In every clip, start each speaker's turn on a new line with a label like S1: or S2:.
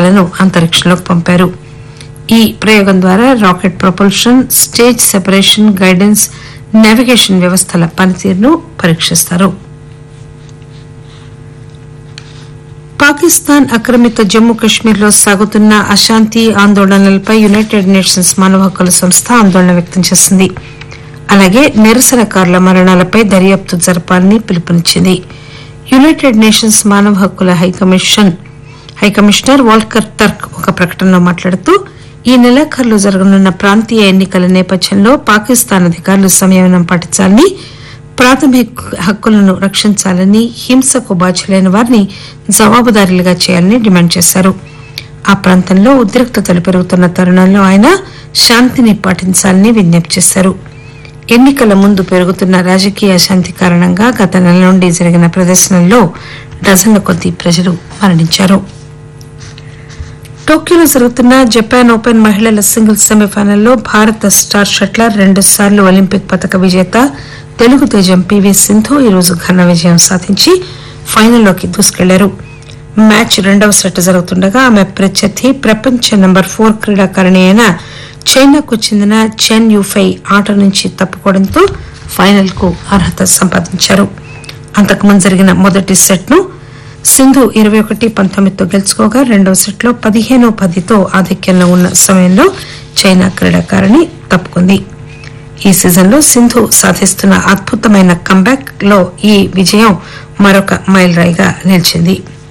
S1: నౌకలను అంతరిక్షంలోకి పంపారు ఈ ప్రయోగం ద్వారా rocket propulsion stage separation guidance navigation వ్యవస్థల పనితీరును పరీక్షిస్తారు పాకిస్తాన్ ఆక్రమిత జమ్మూ కశ్మీర్లో సాగుతున్న అశాంతి ఆందోళనలపై యునైటెడ్ నేషన్స్ మానవ హక్కుల సంస్థ ఆందోళన వ్యక్తం చేసింది అలాగే నిరసనకారుల మరణాలపై దర్యాప్తు జరపాలని పిలుపునిచ్చింది యునైటెడ్ నేషన్స్ మానవ హక్కుల హైకమిషన్ హైకమిషనర్ వాల్కర్ టర్క్ ఒక ప్రకటనలో మాట్లాడుతూ ఈ నెలాఖరులో జరగనున్న ప్రాంతీయ ఎన్నికల నేపథ్యంలో పాకిస్తాన్ అధికారులు సంయమనం పాటించాలని ప్రాథమిక హక్కులను రక్షించాలని హింసకు బాధ్యులైన వారిని జవాబుదారీలుగా చేయాలని డిమాండ్ చేశారు ఆ ప్రాంతంలో ఉద్రిక్తతలు పెరుగుతున్న తరుణంలో ఆయన శాంతిని పాటించాలని విజ్ఞప్తి చేశారు ఎన్నికల ముందు పెరుగుతున్న రాజకీయ అశాంతి కారణంగా గత నెల నుండి జరిగిన ప్రదర్శనల్లో డజన్ల కొద్దీ ప్రజలు మరణించారు టోక్యోలో జరుగుతున్న జపాన్ ఓపెన్ మహిళల సింగిల్స్ సెమీఫైనల్లో భారత స్టార్ షట్లర్ రెండు సార్లు ఒలింపిక్ పథక విజేత తెలుగు తేజం పివి సింధు ఈరోజు ఘన విజయం సాధించి ఫైనల్లోకి దూసుకెళ్లారు మ్యాచ్ రెండవ సెట్ జరుగుతుండగా ఆమె ప్రత్యర్థి ప్రపంచ నంబర్ ఫోర్ క్రీడాకారిణి అయిన చైనాకు చెందిన చెన్ యూఫై ఆట నుంచి తప్పుకోవడంతో ఫైనల్ కు అర్హత సంపాదించారు అంతకుముందు జరిగిన మొదటి సెట్ ను సింధు ఇరవై ఒకటి పంతొమ్మిదితో గెలుచుకోగా రెండవ సెట్ లో పదిహేను పదితో ఆధిక్యంలో ఉన్న సమయంలో చైనా క్రీడాకారిణి తప్పుకుంది ఈ సీజన్లో సింధు సాధిస్తున్న అద్భుతమైన కంబ్యాక్ లో ఈ విజయం మరొక మైలురాయిగా నిలిచింది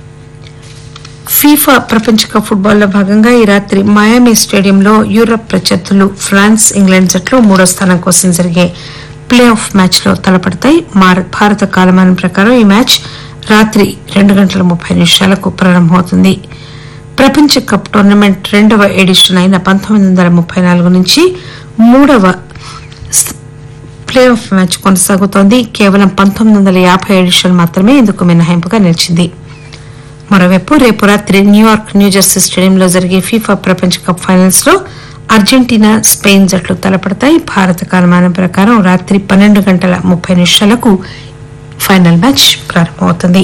S1: ఫీఫా ప్రపంచ కప్ ఫుట్బాల్లో భాగంగా ఈ రాత్రి మయామి స్టేడియంలో యూరప్ ప్రత్యర్థులు ఫ్రాన్స్ ఇంగ్లాండ్ జట్లు మూడో స్థానం కోసం జరిగే ప్లే ఆఫ్ మ్యాచ్ లో తలపడతాయి మార- భారత కాలమానం ప్రకారం ఈ మ్యాచ్ రాత్రి రెండు గంటల ముప్పై నిమిషాలకు ప్రారంభమవుతుంది ప్రపంచ కప్ టోర్నమెంట్ రెండవ ఎడిషన్ అయిన పంతొమ్మిది వందల ముప్పై నాలుగు నుంచి మూడవ స్- ప్లే ఆఫ్ మ్యాచ్ కొనసాగుతోంది కేవలం పంతొమ్మిది వందల యాభై ఎడిషన్ మాత్రమే ఇందుకు మినహాయింపుగా నిలిచింది మరోవైపు రేపు రాత్రి న్యూయార్క్ న్యూజెర్సీ స్టేడియంలో జరిగే ఫీఫా ప్రపంచ కప్ ఫైనల్స్ లో అర్జెంటీనా స్పెయిన్ జట్లు తలపడతాయి భారత కాలమానం ప్రకారం రాత్రి పన్నెండు గంటల ముప్పై నిమిషాలకు ఫైనల్ మ్యాచ్ ప్రారంభమవుతుంది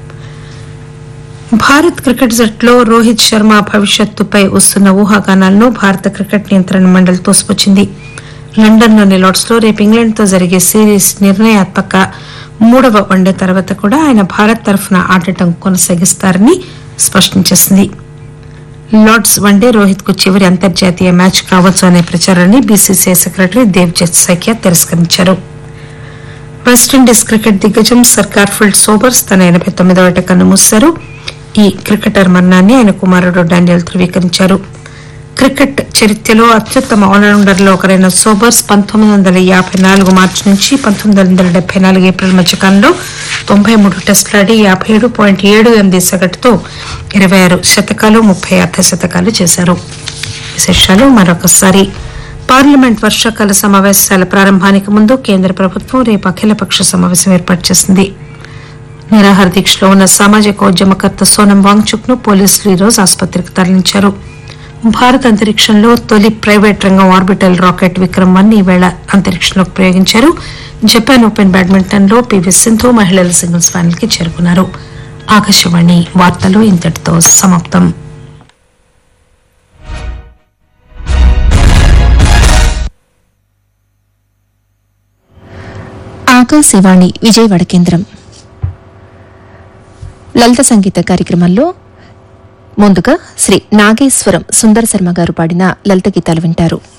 S1: భారత్ క్రికెట్ జట్టులో రోహిత్ శర్మ భవిష్యత్తుపై వస్తున్న ఊహాగానాలను భారత క్రికెట్ నియంత్రణ మండలి తోసిపుచ్చింది లండన్లోని లార్డ్స్ లో రేపు ఇంగ్లాండ్ తో జరిగే సిరీస్ నిర్ణయాత్మక మూడవ వన్డే తర్వాత కూడా ఆయన భారత్ తరఫున ఆడటం కొనసాగిస్తారని స్పష్టం చేసింది లార్డ్స్ వన్డే రోహిత్ కు చివరి అంతర్జాతీయ మ్యాచ్ కావచ్చు అనే ప్రచారాన్ని బీసీసీఐ సెక్రటరీ దేవ్జిత్ సైకియా తిరస్కరించారు వెస్టిండీస్ క్రికెట్ దిగ్గజం సర్కార్ ఫీల్డ్ సోబర్స్ తన ఎనభై తొమ్మిదవ ఏట కన్ను మూశారు ఈ క్రికెటర్ మరణాన్ని ఆయన కుమారుడు డానియల్ ధృవీకరించారు క్రికెట్ చరిత్రలో అత్యుత్తమ ఆల్రౌండర్లో ఒకరైన సోబర్స్ పంతొమ్మిది వందల యాభై నాలుగు మార్చి నుంచి పంతొమ్మిది వందల డెబ్బై నాలుగు ఏప్రిల్ మధ్య కాలంలో తొంభై మూడు టెస్టులాడి యాభై ఏడు పాయింట్ ఏడు ఎనిమిది సగటుతో ఇరవై ఆరు శతకాలు ముప్పై అర్ధ శతకాలు చేశారు విశేషాలు మరొకసారి పార్లమెంట్ వర్షాకాల సమావేశాల ప్రారంభానికి ముందు కేంద్ర ప్రభుత్వం రేపు అఖిలపక్ష సమావేశం ఏర్పాటు చేసింది నిరాహార దీక్షలో ఉన్న సామాజిక ఉద్యమకర్త సోనం వాంగ్చుక్ ను పోలీసులు ఈరోజు ఆసుపత్రికి తరలించారు భారత అంతరిక్షంలో తొలి ప్రైవేట్ రంగం ఆర్బిటల్ రాకెట్ విక్రమ్ వన్ ఈవేళ అంతరిక్షంలోకి ప్రయోగించారు జపాన్ ఓపెన్ బ్యాడ్మింటన్ లో పివి సింధు మహిళల సింగిల్స్ ఫైనల్ కి చేరుకున్నారు ఆకాశవాణి వార్తలు ఇంతటితో సమాప్తం
S2: ఆకాశవాణి విజయవాడ కేంద్రం లలిత సంగీత కార్యక్రమంలో ముందుగా శ్రీ నాగేశ్వరం సుందర శర్మ గారు పాడిన లలిత గీతాలు వింటారు